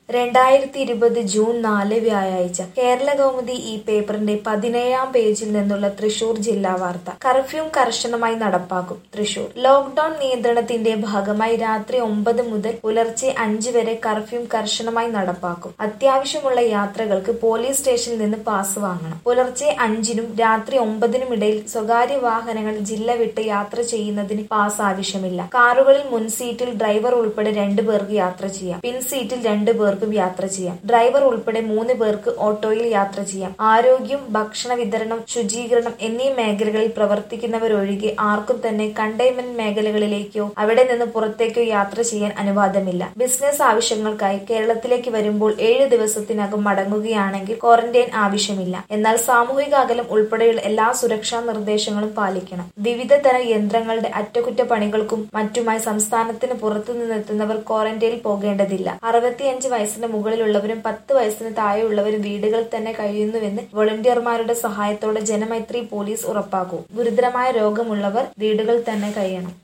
രണ്ടായിരത്തി ഇരുപത് ജൂൺ നാല് വ്യാഴാഴ്ച കേരള കൗമുദി ഈ പേപ്പറിന്റെ പതിനേഴാം പേജിൽ നിന്നുള്ള തൃശൂർ ജില്ലാ വാർത്ത കർഫ്യൂ കർശനമായി നടപ്പാക്കും തൃശൂർ ലോക്ഡൌൺ നിയന്ത്രണത്തിന്റെ ഭാഗമായി രാത്രി ഒമ്പത് മുതൽ പുലർച്ചെ അഞ്ച് വരെ കർഫ്യൂ കർശനമായി നടപ്പാക്കും അത്യാവശ്യമുള്ള യാത്രകൾക്ക് പോലീസ് സ്റ്റേഷനിൽ നിന്ന് പാസ് വാങ്ങണം പുലർച്ചെ അഞ്ചിനും രാത്രി ഒമ്പതിനും ഇടയിൽ സ്വകാര്യ വാഹനങ്ങൾ ജില്ല വിട്ട് യാത്ര ചെയ്യുന്നതിന് പാസ് ആവശ്യമില്ല കാറുകളിൽ മുൻ സീറ്റിൽ ഡ്രൈവർ ഉൾപ്പെടെ രണ്ടു പേർക്ക് യാത്ര ചെയ്യാം പിൻ സീറ്റിൽ രണ്ടു പേർക്കും യാത്ര ചെയ്യാം ഡ്രൈവർ ഉൾപ്പെടെ മൂന്ന് പേർക്ക് ഓട്ടോയിൽ യാത്ര ചെയ്യാം ആരോഗ്യം ഭക്ഷണ വിതരണം ശുചീകരണം എന്നീ മേഖലകളിൽ പ്രവർത്തിക്കുന്നവരൊഴികെ ആർക്കും തന്നെ കണ്ടെയ്ൻമെന്റ് മേഖലകളിലേക്കോ അവിടെ നിന്ന് പുറത്തേക്കോ യാത്ര ചെയ്യാൻ അനുവാദമില്ല ബിസിനസ് ആവശ്യങ്ങൾക്കായി കേരളത്തിലേക്ക് വരുമ്പോൾ ഏഴ് ദിവസത്തിനകം മടങ്ങുകയാണെങ്കിൽ ക്വാറന്റൈൻ ആവശ്യമില്ല എന്നാൽ സാമൂഹിക അകലം ഉൾപ്പെടെയുള്ള എല്ലാ സുരക്ഷാ നിർദ്ദേശങ്ങളും പാലിക്കണം വിവിധ തരം യന്ത്രങ്ങളുടെ അറ്റകുറ്റപ്പണികൾക്കും മറ്റുമായി സംസ്ഥാനത്തിന് പുറത്തു നിന്നെത്തുന്നവർ ക്വാറന്റൈനിൽ പോകേണ്ടതില്ല അറുപത്തിയഞ്ച് വയസ്സിന് മുകളിലുള്ളവരും പത്ത് വയസ്സിന് താഴെയുള്ളവരും വീടുകളിൽ തന്നെ കഴിയുന്നുവെന്ന് വോളണ്ടിയർമാരുടെ സഹായത്തോടെ ജനമൈത്രി പോലീസ് ഉറപ്പാക്കും ഗുരുതരമായ രോഗമുള്ളവർ വീടുകളിൽ തന്നെ കഴിയണം